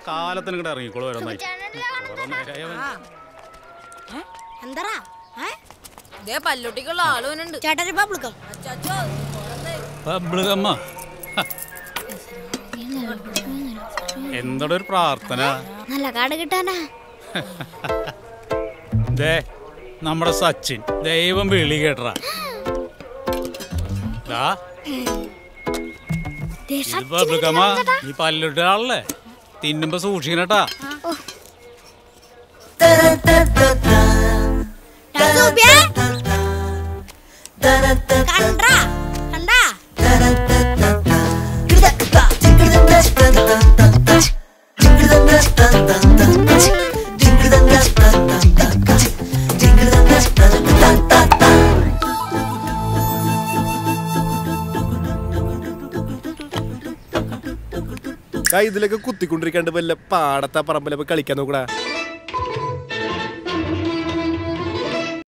കാലത്തിന് ഇങ്ങോട്ട് ഇറങ്ങിക്കോളൂ ഓരോന്നായി കുറെ നേരായി അവൻ. എന്താ ദേ പല്ലുട്ടിക്കുള്ള ആളുവനുണ്ട് ചേട്ടൻ പബ്ലിക്കം അച്ചാച്ചോ പുറത്ത്. പബ്ലികമ്മ എന്തോടെ ഒരു പ്രാർത്ഥന നല്ല കാട് കിട്ടാനാ ദേ നമ്മുടെ സച്ചിൻ ദൈവം വിളി കേട്ടറ ദാ ദേ ഇത് പബ്ലികമ്മ ഈ പല്ലിട്ട ആളല്ലേ തിന്നുമ്പോ സൂക്ഷിക്കണട്ടാ സൂപ്യേ. കണ്ടാ കണ്ടാ ഇതിലൊക്കെ കുത്തിക്കൊണ്ടിരിക്കാണ്ട് വല്ല പാടത്തെ പറമ്പിലൊക്കെ കളിക്കാൻ നോക്കടാ